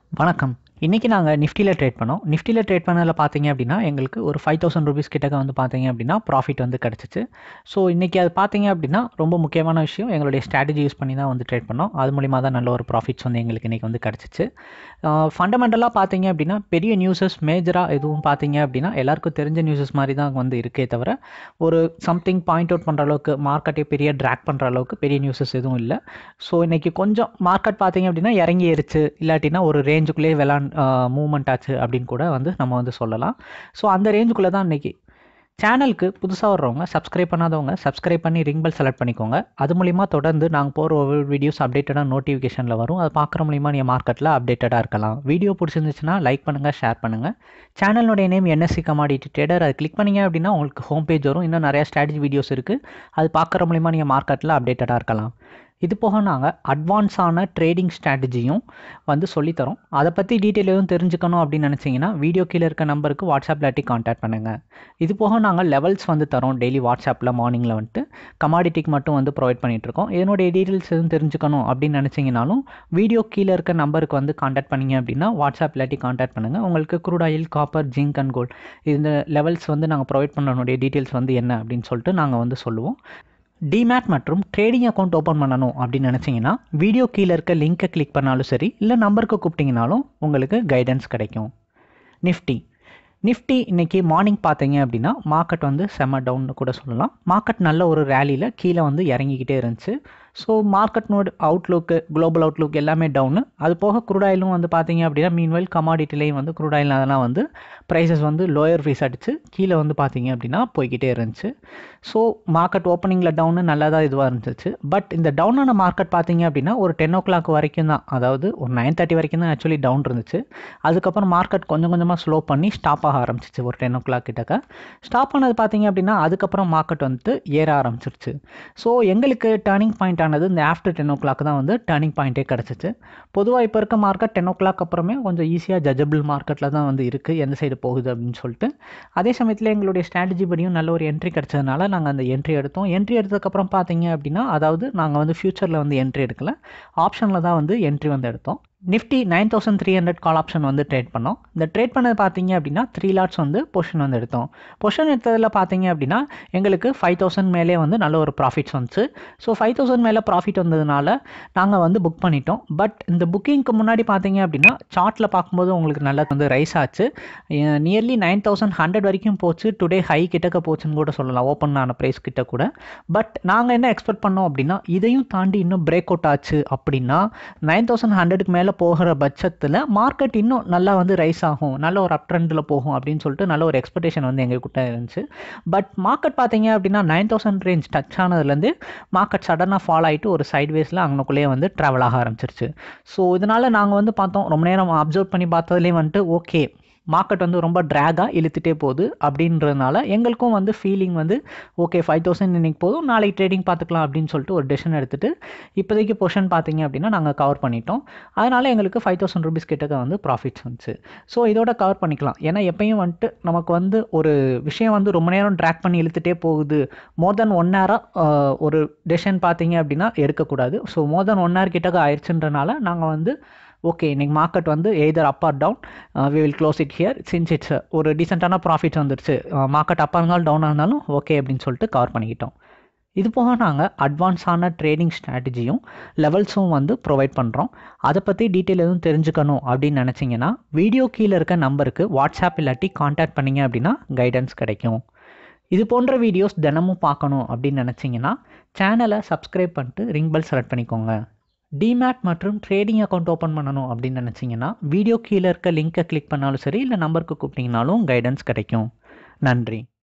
வணக்கம் இன்றைக்கி நாங்கள் நிஃப்டியில் ட்ரேட் பண்ணோம் நிஃப்டியில் ட்ரேட் பண்ணதில் பார்த்தீங்க அப்படின்னா எங்களுக்கு ஒரு ஃபைவ் தௌசண்ட் ருபீஸ் கிட்டக்க வந்து பார்த்தீங்க அப்படின்னா ப்ராஃபிட் வந்து கிடச்சிச்சு ஸோ இன்றைக்கி அது பார்த்தீங்க அப்படின்னா ரொம்ப முக்கியமான விஷயம் எங்களுடைய ஸ்ட்ராட்டஜி யூஸ் பண்ணி தான் வந்து ட்ரேட் பண்ணோம் அது மூலிமா தான் நல்ல ஒரு ப்ராஃபிட்ஸ் வந்து எங்களுக்கு இன்றைக்கி வந்து கிடச்சிச்சு ஃபண்டமெண்டலாக பார்த்தீங்க அப்படின்னா பெரிய நியூஸஸ் மேஜராக எதுவும் பார்த்தீங்க அப்படின்னா எல்லாருக்கும் தெரிஞ்ச நியூஸஸ் மாதிரி தான் வந்து இருக்கே தவிர ஒரு சம்திங் பாயிண்ட் அவுட் பண்ணுற அளவுக்கு மார்க்கெட்டே பெரிய ட்ராக் பண்ணுற அளவுக்கு பெரிய நியூஸஸ் எதுவும் இல்லை ஸோ இன்றைக்கி கொஞ்சம் மார்க்கெட் பார்த்தீங்க அப்படின்னா இறங்கி ஏறிச்சு இல்லாட்டினா ஒரு ரேஞ்சுக்குள்ளேயே விளாண்ட் மூவ்மெண்ட் ஆச்சு அப்படின்னு கூட வந்து நம்ம வந்து சொல்லலாம் ஸோ அந்த ரேஞ்சுக்குள்ளே தான் இன்றைக்கி சேனலுக்கு புதுசாக வர்றவங்க சப்ஸ்கிரைப் பண்ணாதவங்க சப்ஸ்கிரைப் பண்ணி ரிங் பெல் செலக்ட் பண்ணிக்கோங்க அது மூலிமா தொடர்ந்து நாங்கள் போகிற ஒவ்வொரு வீடியோஸ் அப்டேட்டடாக நோட்டிஃபிகேஷனில் வரும் அதை பார்க்குற மூலிமா நீங்கள் மார்க்கெட்டில் அப்டேட்டடாக இருக்கலாம் வீடியோ பிடிச்சிருந்துச்சுன்னா லைக் பண்ணுங்கள் ஷேர் பண்ணுங்கள் சேனலுடைய நேம் என்எஸ்சி கமாடிட்டி ட்ரேடர் அது கிளிக் பண்ணிங்க அப்படின்னா உங்களுக்கு ஹோம் பேஜ் வரும் இன்னும் நிறையா ஸ்ட்ராட்டஜி வீடியோஸ் இருக்குது அது பார்க்குற மூலிமா நீங்கள் மார்க்கெட்டில் அப்டேட்டடாக இருக்கலாம் இது போக நாங்கள் அட்வான்ஸான ட்ரேடிங் ஸ்ட்ராட்டஜியும் வந்து சொல்லித்தரோம் அதை பற்றி டீட்டெயில் எதுவும் தெரிஞ்சுக்கணும் அப்படின்னு நினச்சிங்கன்னா வீடியோ கீழே இருக்க நம்பருக்கு வாட்ஸ்அப் இல்லாட்டி காண்டாக்ட் பண்ணுங்கள் இது போக நாங்கள் லெவல்ஸ் வந்து தரோம் டெய்லி வாட்ஸ்அப்பில் மார்னிங்கில் வந்துட்டு கமாடிட்டிக்கு மட்டும் வந்து ப்ரொவைட் பண்ணிகிட்ருக்கோம் இதனுடைய டீட்டெயில்ஸ் எதுவும் தெரிஞ்சுக்கணும் அப்படின்னு நினச்சிங்கனாலும் வீடியோ கீழே இருக்க நம்பருக்கு வந்து காண்டாக்ட் பண்ணிங்க அப்படின்னா வாட்ஸ்அப் இல்லாட்டி காண்டாக்ட் பண்ணுங்கள் உங்களுக்கு crude oil copper zinc and gold இந்த லெவல்ஸ் வந்து நாங்கள் ப்ரொவைட் பண்ணனுடைய டீட்டெயில்ஸ் வந்து என்ன அப்படின்னு சொல்லிட்டு நாங்கள் வந்து சொல்லுவோம் டிமேட் மற்றும் ட்ரேடிங் அக்கௌண்ட் ஓப்பன் பண்ணணும் அப்படின்னு நினச்சிங்கன்னா வீடியோ கீழே இருக்க லிங்க்கை கிளிக் பண்ணாலும் சரி இல்லை நம்பருக்கு கூப்பிட்டிங்கனாலும் உங்களுக்கு கைடன்ஸ் கிடைக்கும் நிஃப்டி நிஃப்டி இன்றைக்கி மார்னிங் பார்த்தீங்க அப்படின்னா மார்க்கெட் வந்து செம்ம டவுன்னு கூட சொல்லலாம் மார்க்கெட் நல்ல ஒரு ரேலியில் கீழே வந்து இறங்கிக்கிட்டே இருந்துச்சு ஸோ மார்க்கெட்னோட அவுட்லுக்கு குளோபல் அவுட்லுக் எல்லாமே டவுனு அது போக குரூடாயிலும் வந்து பார்த்தீங்க அப்படின்னா மீன்வெல் கமாடிட்டிலையும் வந்து குரூடாயில் அதெல்லாம் வந்து ப்ரைஸஸ் வந்து லோயர் ஃபீஸ் அடித்து கீழே வந்து பார்த்தீங்க அப்படின்னா போய்கிட்டே இருந்துச்சு ஸோ மார்க்கெட் ஓப்பனிங்கில் டவுனு நல்லா தான் இதுவாக இருந்துச்சு பட் இந்த டவுனான மார்க்கெட் பார்த்தீங்க அப்படின்னா ஒரு டென் ஓ கிளாக் வரைக்கும் தான் அதாவது ஒரு நைன் தேர்ட்டி வரைக்கும் தான் ஆக்சுவலி டவுன் இருந்துச்சு அதுக்கப்புறம் மார்க்கெட் கொஞ்சம் கொஞ்சமாக ஸ்லோ பண்ணி ஸ்டாப் ஆக ஆரம்பிச்சிச்சு ஒரு டென் ஓ கிளாக் கிட்டக்க ஸ்டாப் பண்ணது பார்த்தீங்க அப்படின்னா அதுக்கப்புறம் மார்க்கெட் வந்துட்டு ஏற ஆரம்பிச்சிருச்சு ஸோ எங்களுக்கு டேர்னிங் பாயிண்ட் ஆனது இந்த ஆஃப்டர் டென் ஓ கிளாக் தான் வந்து டேர்னிங் பாயிண்ட்டே கிடச்சிச்சு பொதுவாக இப்போ இருக்க மார்க்கெட் டென் ஓ கிளாக் அப்புறமே கொஞ்சம் ஈஸியாக ஜட்ஜபிள் மார்க்கெட்டில் தான் வந்து இருக்குது எந்த சைடு போகுது அப்படின்னு சொல்லிட்டு அதே சமயத்தில் எங்களுடைய ஸ்ட்ராட்டஜி படியும் நல்ல ஒரு என்ட்ரி கிடச்சதுனால நாங்கள் அந்த என்ட்ரி எடுத்தோம் என்ட்ரி எடுத்ததுக்கப்புறம் பார்த்தீங்க அப்படின்னா அதாவது நாங்கள் வந்து ஃப்யூச்சரில் வந்து என்ட்ரி எடுக்கல ஆப்ஷனில் தான் வந்து என்ட்ரி வந்து எடுத்தோம் Nifty nine thousand three hundred call option வந்து ட்ரேட் பண்ணோம் இந்த ட்ரேட் பண்ணது பார்த்தீங்க அப்படின்னா த்ரீ லாட்ஸ் வந்து பொஷன் வந்து எடுத்தோம் பொஷன் எடுத்ததில் பார்த்தீங்க அப்படின்னா எங்களுக்கு ஃபைவ் தௌசண்ட் மேலே வந்து நல்ல ஒரு ப்ராஃபிட்ஸ் வந்துச்சு ஸோ ஃபைவ் தௌசண்ட் மேலே ப்ராஃபிட் வந்ததுனால நாங்கள் வந்து புக் பண்ணிட்டோம் பட் இந்த புக்கிங்க்கு முன்னாடி பார்த்தீங்க அப்படின்னா சார்ட்டில் பார்க்கும்போது உங்களுக்கு நல்லா வந்து ரைஸ் ஆச்சு நியர்லி நைன் தௌசண்ட் ஹண்ட்ரட் வரைக்கும் போச்சு டுடே ஹை கிட்டக்க போச்சுன்னு கூட சொல்லலாம் ஓப்பன் ஆன ப்ரைஸ் கிட்ட கூட பட் நாங்கள் என்ன எக்ஸ்பெக்ட் பண்ணோம் அப்படின்னா இதையும் தாண்டி இன்னும் பிரேக் அவுட் ஆச்சு அப்படின்னா நைன் தௌசண்ட் ஹண்ட்ரடுக்கு மேலே போகிற பட்சத்தில் மார்க்கெட் இன்னும் நல்லா வந்து ரைஸ் ஆகும் நல்ல ஒரு அப் ட்ரெண்டில் போகும் அப்படின்னு சொல்லிட்டு நல்ல ஒரு எக்ஸ்பெக்டேஷன் வந்து எங்ககிட்ட இருந்துச்சு பட் மார்க்கெட் பார்த்தீங்க அப்படின்னா நைன் தௌசண்ட் ரேஞ்ச் டச் ஆனதுலேருந்து மார்க்கெட் சடனாக ஃபாலோ ஆகிட்டு ஒரு சைட்வேஸில் அங்கனுக்குள்ளேயே வந்து ட்ராவல் ஆக ஆரம்பிச்சிருச்சு ஸோ இதனால் நாங்கள் வந்து பார்த்தோம் ரொம்ப நேரம் அப்சர்வ் பண்ணி பார்த்ததுலேயே வந்துட்டு ஓகே மார்க்கெட் வந்து ரொம்ப ட்ராகாக இழுத்துட்டே போகுது அப்படின்றதுனால எங்களுக்கும் வந்து ஃபீலிங் வந்து ஓகே ஃபைவ் தௌசண்ட் இன்றைக்கி போதும் நாளைக்கு ட்ரேடிங் பார்த்துக்கலாம் அப்படின்னு சொல்லிட்டு ஒரு டெசிஷன் எடுத்துகிட்டு இப்போதைக்கு பொஷன் பார்த்தீங்க அப்படின்னா நாங்கள் கவர் பண்ணிட்டோம் அதனால் எங்களுக்கு ஃபைவ் தௌசண்ட் ருபீஸ் கிட்டக்க வந்து ப்ராஃபிட்ஸ் வந்துச்சு ஸோ இதோட கவர் பண்ணிக்கலாம் ஏன்னா எப்பயும் வந்துட்டு நமக்கு வந்து ஒரு விஷயம் வந்து ரொம்ப நேரம் ட்ராக் பண்ணி இழுத்துட்டே போகுது மோர் தென் ஒன் ஹவராக ஒரு டெசிஷன் பார்த்தீங்க அப்படின்னா எடுக்கக்கூடாது so more then one hour கிட்டக்க ஆயிடுச்சுன்றனால நாங்கள் வந்து ஓகே இன்றைக்கி மார்க்கெட் வந்து either up or down we will close it here since it's ஒரு டீசெண்டான ப்ராஃபிட்ஸ் வந்துருச்சு மார்க்கெட் அப்பாக இருந்தாலும் டவுனாக இருந்தாலும் ஓகே அப்படின்னு சொல்லிட்டு கவர் பண்ணிக்கிட்டோம் இது போக நாங்கள் அட்வான்ஸான ட்ரேடிங் ஸ்ட்ராட்டஜியும் லெவல்ஸும் வந்து ப்ரொவைட் பண்ணுறோம் அதை பற்றி டீட்டெயில் எதுவும் தெரிஞ்சுக்கணும் அப்படின்னு நினச்சிங்கன்னா வீடியோ கீழே இருக்க நம்பருக்கு வாட்ஸ்அப் இல்லாட்டி காண்டாக்ட் பண்ணிங்க அப்படின்னா கைடன்ஸ் கிடைக்கும் இது போன்ற வீடியோஸ் தினமும் பார்க்கணும் அப்படின்னு நினச்சிங்கன்னா சேனலை சப்ஸ்கிரைப் பண்ணிட்டு ரிங் பெல் செலக்ட் பண்ணிக்கோங்க டிமேட் மற்றும் ட்ரேடிங் அக்கௌண்ட் ஓப்பன் பண்ணணும் அப்படின்னு நினச்சிங்கன்னா வீடியோ கீழே இருக்க லிங்க்கை கிளிக் பண்ணாலும் சரி இல்லை நம்பருக்கு கூப்பிட்டிங்கனாலும் கைடன்ஸ் கிடைக்கும் நன்றி